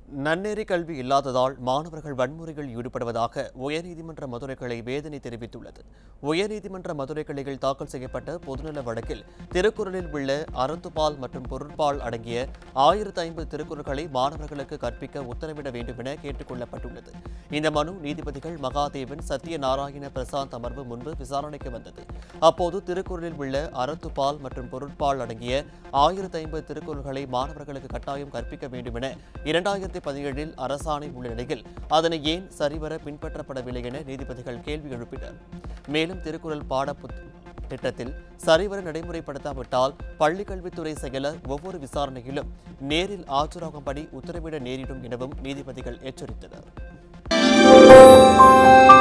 நன்னெறி கல்வி இல்லாததால் மாணவர்கள் வன்முறையில் ஈடுபடுவதாக உயர்நீதிமன்ற மதுரை கிளை வேதனை தெரிவித்துள்ளது உயர்நீதிமன்ற மதுரை கிளையில் தாக்கல் செய்யப்பட்ட பொதுநல வழக்கில் திருக்குறளில் உள்ள அறந்துபால் மற்றும் பொருட்பால் அடங்கிய ஆயிரத்து ஐம்பது திருக்குறள்களை மாணவர்களுக்கு கற்பிக்க உத்தரவிட வேண்டும் என கேட்டுக் கொள்ளப்பட்டுள்ளது இந்த மனு நீதிபதிகள் மகாதேவன் சத்யநாராயண பிரசாந்த் அமர்வு முன்பு விசாரணைக்கு வந்தது அப்போது திருக்குறளில் உள்ள அறத்துப்பால் மற்றும் பொருட்பால் அடங்கிய ஆயிரத்து ஐம்பது திருக்குறள்களை மாணவர்களுக்கு கட்டாயம் கற்பிக்க வேண்டும் என இரண்டாயிரத்தி பதினேழில் அரசாணை உள்ள நிலையில் அதனை ஏன் சரிவர பின்பற்றப்படவில்லை என நீதிபதிகள் கேள்வி எழுப்பினர் மேலும் திருக்குறள் பாட திட்டத்தில் சரிவர நடைமுறைப்படுத்தாவிட்டால் பள்ளிக்கல்வித்துறை செயலர் ஒவ்வொரு விசாரணையிலும் நேரில் ஆஜராகும்படி உத்தரவிட நேரிடும் எனவும் நீதிபதிகள் எச்சரித்தனர்